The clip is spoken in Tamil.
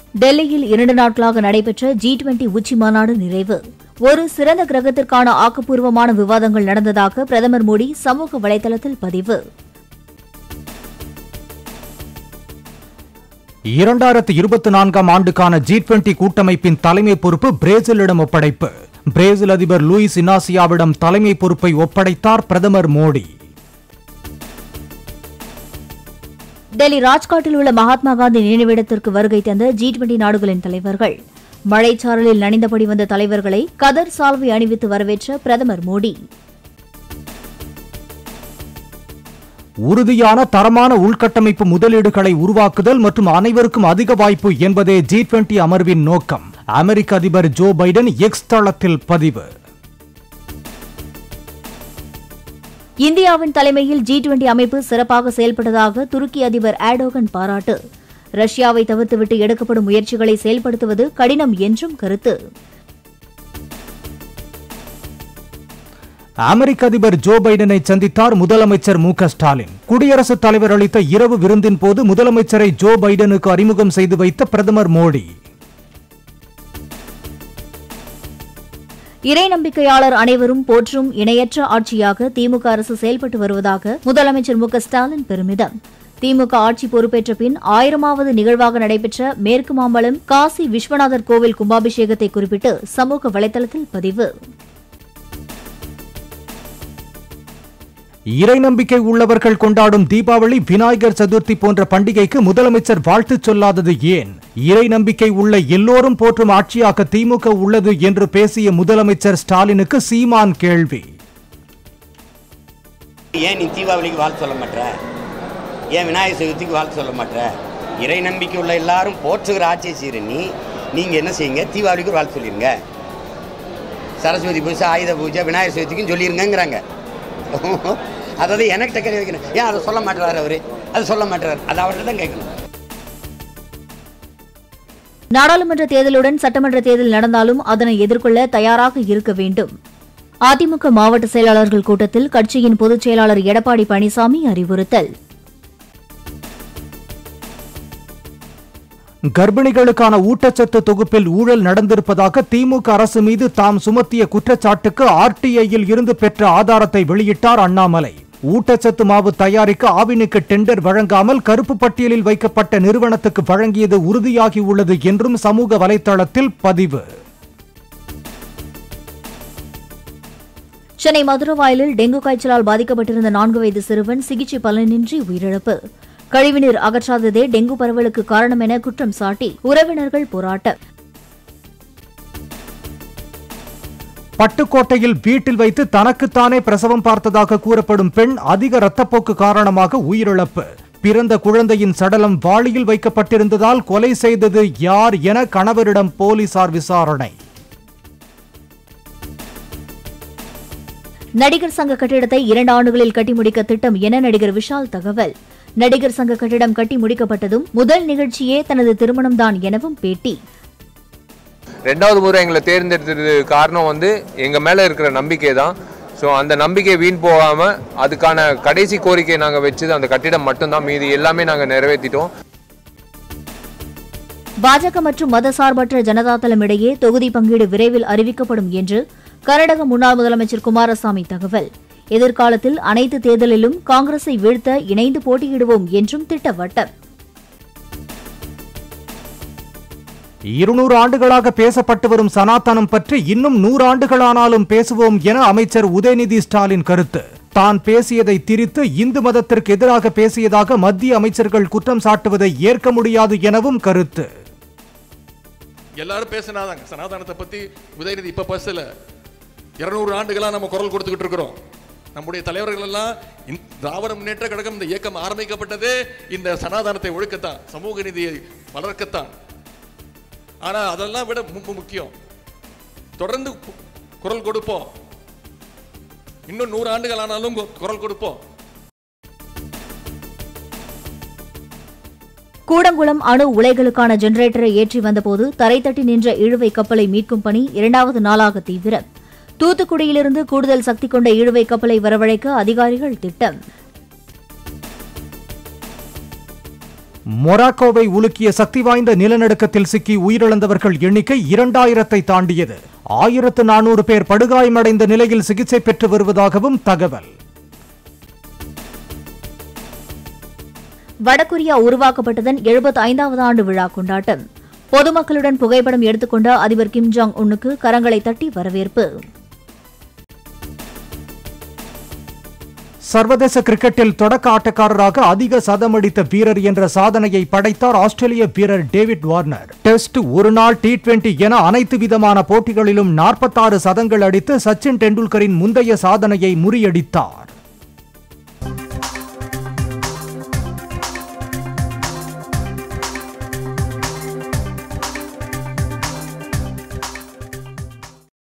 டெல்லியில் இரண்டு நாட்களாக நடைபெற்ற ஜி டுவெண்டி உச்சி மாநாடு நிறைவு ஒரு சிறந்த கிரகத்திற்கான ஆக்கப்பூர்வமான விவாதங்கள் நடந்ததாக பிரதமர் மோடி சமூக வலைதளத்தில் பதிவு இரண்டாயிரத்து இருபத்தி நான்காம் ஆண்டுக்கான ஜி டுவெண்டி கூட்டமைப்பின் தலைமை பொறுப்பு பிரேசிலிடம் ஒப்படைப்பு பிரேசில் அதிபர் லூயிஸ் இனாசியாவிடம் தலைமை பொறுப்பை ஒப்படைத்தார் பிரதமர் மோடி டெல்லி ராஜ்காட்டில் உள்ள மகாத்மா காந்தி நினைவிடத்திற்கு வருகை தந்த ஜி டுவெண்டி நாடுகளின் தலைவர்கள் மழைச்சாரலில் நனைந்தபடி வந்த தலைவர்களை கதர் சால்வை அணிவித்து வரவேற்ற பிரதமர் மோடி உறுதியான தரமான உள்கட்டமைப்பு முதலீடுகளை உருவாக்குதல் மற்றும் அனைவருக்கும் அதிக வாய்ப்பு என்பதே ஜி டுவெண்டி அமர்வின் நோக்கம் அமெரிக்க அதிபர் ஜோ பைடன் எக்ஸ் தளத்தில் பதிவு இந்தியாவின் தலைமையில் ஜி டுவெண்டி அமைப்பு சிறப்பாக செயல்பட்டதாக துருக்கி அதிபர் ஏர்டோகன் பாராட்டு ரஷ்யாவை தவிர்த்துவிட்டு எடுக்கப்படும் முயற்சிகளை செயல்படுத்துவது கடினம் என்றும் கருத்து அமெரிக்க அதிபர் ஜோ பைடனை சந்தித்தார் முதலமைச்சர் மு க ஸ்டாலின் குடியரசுத் தலைவர் அளித்த இரவு விருந்தின் போது முதலமைச்சரை ஜோ பைடனுக்கு அறிமுகம் செய்து வைத்த பிரதமர் மோடி இறை நம்பிக்கையாளர் அனைவரும் போற்றும் இணையற்ற ஆட்சியாக திமுக அரசு செயல்பட்டு வருவதாக முதலமைச்சர் மு க ஸ்டாலின் பெருமிதம் திமுக ஆட்சி பொறுப்பேற்ற பின் ஆயிரமாவது நிகழ்வாக நடைபெற்ற மேற்கு மாம்பலம் காசி விஸ்வநாதர் கோவில் கும்பாபிஷேகத்தை குறிப்பிட்டு சமூக வலைதளத்தில் பதிவு இறை நம்பிக்கை உள்ளவர்கள் கொண்டாடும் தீபாவளி விநாயகர் சதுர்த்தி போன்ற பண்டிகைக்கு முதலமைச்சர் வாழ்த்து சொல்லாதது ஏன் இறை நம்பிக்கை உள்ள எல்லோரும் போற்றும் ஆட்சியாக திமுக உள்ளது என்று பேசிய முதலமைச்சர் ஸ்டாலினுக்கு சீமான் கேள்வி ஏன் நீ தீபாவளிக்கு வாழ்த்து சொல்ல மாட்ற ஏன் விநாயகர் சதுர்த்திக்கு வாழ்த்து சொல்ல மாட்ற இறை நம்பிக்கை உள்ள எல்லாரும் போற்றுகிற ஆட்சியை செய்கிற நீ நீங்கள் என்ன செய்யுங்க தீபாவளிக்கு ஒரு வாழ்த்து சொல்லிடுங்க சரஸ்வதி பூஜை ஆயுத பூஜை விநாயகர் சதுர்த்திக்கும் சொல்லிருங்கங்கிறாங்க அதாவது எனக்கு டக்கரி வைக்கணும் ஏன் அதை சொல்ல மாட்டுறாரு அவர் அது சொல்ல மாட்டுறாரு அது அவர்கிட்ட தான் கேட்கணும் நாடாளுமன்ற தேர்தலுடன் சட்டமன்ற தேர்தல் நடந்தாலும் அதனை எதிர்கொள்ள தயாராக இருக்க வேண்டும் அதிமுக மாவட்ட செயலாளர்கள் கூட்டத்தில் கட்சியின் பொதுச் செயலாளர் எடப்பாடி பழனிசாமி அறிவுறுத்தல் கர்ப்பிணிகளுக்கான ஊட்டச்சத்து தொகுப்பில் ஊழல் நடந்திருப்பதாக திமுக அரசு மீது தாம் சுமத்திய குற்றச்சாட்டுக்கு ஆர்டிஐயில் இருந்து பெற்ற ஆதாரத்தை வெளியிட்டார் அண்ணாமலை ஊட்டச்சத்து மாவு தயாரிக்க ஆவினுக்கு டெண்டர் வழங்காமல் கருப்பு பட்டியலில் வைக்கப்பட்ட நிறுவனத்துக்கு வழங்கியது உறுதியாகியுள்ளது என்றும் சமூக வலைதளத்தில் பதிவு சென்னை மதுரவாயலில் டெங்கு காய்ச்சலால் பாதிக்கப்பட்டிருந்த நான்கு வயது சிறுவன் சிகிச்சை பலனின்றி உயிரிழப்பு கழிவுநீர் அகற்றாததே டெங்கு பரவலுக்கு காரணம் என குற்றம் சாட்டி உறவினர்கள் போராட்டம் பட்டுக்கோட்டையில் வீட்டில் வைத்து தனக்குத்தானே பிரசவம் பார்த்ததாக கூறப்படும் பெண் அதிக இரத்தப்போக்கு காரணமாக உயிரிழப்பு பிறந்த குழந்தையின் சடலம் வாளியில் வைக்கப்பட்டிருந்ததால் கொலை செய்தது யார் என கணவரிடம் போலீசார் விசாரணை நடிகர் சங்க கட்டிடத்தை இரண்டு ஆண்டுகளில் கட்டி முடிக்க திட்டம் என நடிகர் விஷால் தகவல் நடிகர் சங்க கட்டிடம் கட்டி முடிக்கப்பட்டதும் முதல் நிகழ்ச்சியே தனது திருமணம்தான் எனவும் பேட்டி ரெண்டாவது முறை எங்களை தேர்ந்தெடுத்தது காரணம் வந்து எங்கள் மேலே இருக்கிற நம்பிக்கை தான் ஸோ அந்த நம்பிக்கை வீண் போகாமல் அதுக்கான கடைசி கோரிக்கையை நாங்கள் வச்சது அந்த கட்டிடம் மட்டும்தான் மீதி எல்லாமே நாங்கள் நிறைவேற்றிட்டோம் பாஜக மற்றும் மதசார்பற்ற ஜனதாதளம் இடையே தொகுதி பங்கீடு விரைவில் அறிவிக்கப்படும் என்று கர்நாடக முன்னாள் முதலமைச்சர் குமாரசாமி தகவல் எதிர்காலத்தில் அனைத்து தேர்தலிலும் காங்கிரஸை வீழ்த்த இணைந்து போட்டியிடுவோம் என்றும் திட்டவட்டம் இருநூறு ஆண்டுகளாக பேசப்பட்டு வரும் சனாதனம் பற்றி இன்னும் நூறு ஆண்டுகளானாலும் பேசுவோம் என அமைச்சர் உதயநிதி ஸ்டாலின் கருத்து தான் பேசியதை திரித்து இந்து மதத்திற்கு எதிராக பேசியதாக மத்திய அமைச்சர்கள் குற்றம் சாட்டுவதை ஏற்க முடியாது எனவும் கருத்து எல்லாரும் பேசினாதாங்க சனாதனத்தை பத்தி உதயநிதி இப்ப பேசல இருநூறு ஆண்டுகளா நம்ம குரல் கொடுத்துக்கிட்டு இருக்கிறோம் நம்முடைய தலைவர்கள் எல்லாம் இந்த திராவிட முன்னேற்ற கழகம் இந்த இயக்கம் ஆரம்பிக்கப்பட்டதே இந்த சனாதனத்தை ஒழுக்கத்தான் சமூக நீதியை வளர்க்கத்தான் ஆனா அதெல்லாம் விட ரொம்ப முக்கியம் தொடர்ந்து கு- குரல் கொடுப்போம் இன்னும் நூறு ஆண்டுகள் ஆனாலும் கு- குரல் கொடுப்போம் கூடங்குளம் அணு உலைகளுக்கான ஜெனரேட்டரை ஏற்றி வந்தபோது தரை தட்டி நின்ற இழுவை கப்பலை மீட்கும் பணி இரண்டாவது நாளாக தீவிரம் தூத்துக்குடியிலிருந்து கூடுதல் சக்தி கொண்ட இழுவை கப்பலை வரவழைக்க அதிகாரிகள் திட்டம் மொராக்கோவை உலுக்கிய சக்தி வாய்ந்த நிலநடுக்கத்தில் சிக்கி உயிரிழந்தவர்கள் எண்ணிக்கை இரண்டாயிரத்தை தாண்டியது ஆயிரத்து நானூறு பேர் படுகாயமடைந்த நிலையில் சிகிச்சை பெற்று வருவதாகவும் தகவல் வடகொரியா உருவாக்கப்பட்டதன் எழுபத்தி ஐந்தாவது ஆண்டு விழா கொண்டாட்டம் பொதுமக்களுடன் புகைப்படம் எடுத்துக்கொண்ட அதிபர் கிம் ஜாங் உன்னுக்கு கரங்களை தட்டி வரவேற்பு சர்வதேச கிரிக்கெட்டில் தொடக்க ஆட்டக்காரராக அதிக சதமடித்த வீரர் என்ற சாதனையை படைத்தார் ஆஸ்திரேலிய வீரர் டேவிட் வார்னர் டெஸ்ட் ஒருநாள் டி டுவெண்டி என அனைத்து விதமான போட்டிகளிலும் நாற்பத்தாறு சதங்கள் அடித்து சச்சின் டெண்டுல்கரின் முந்தைய சாதனையை முறியடித்தார்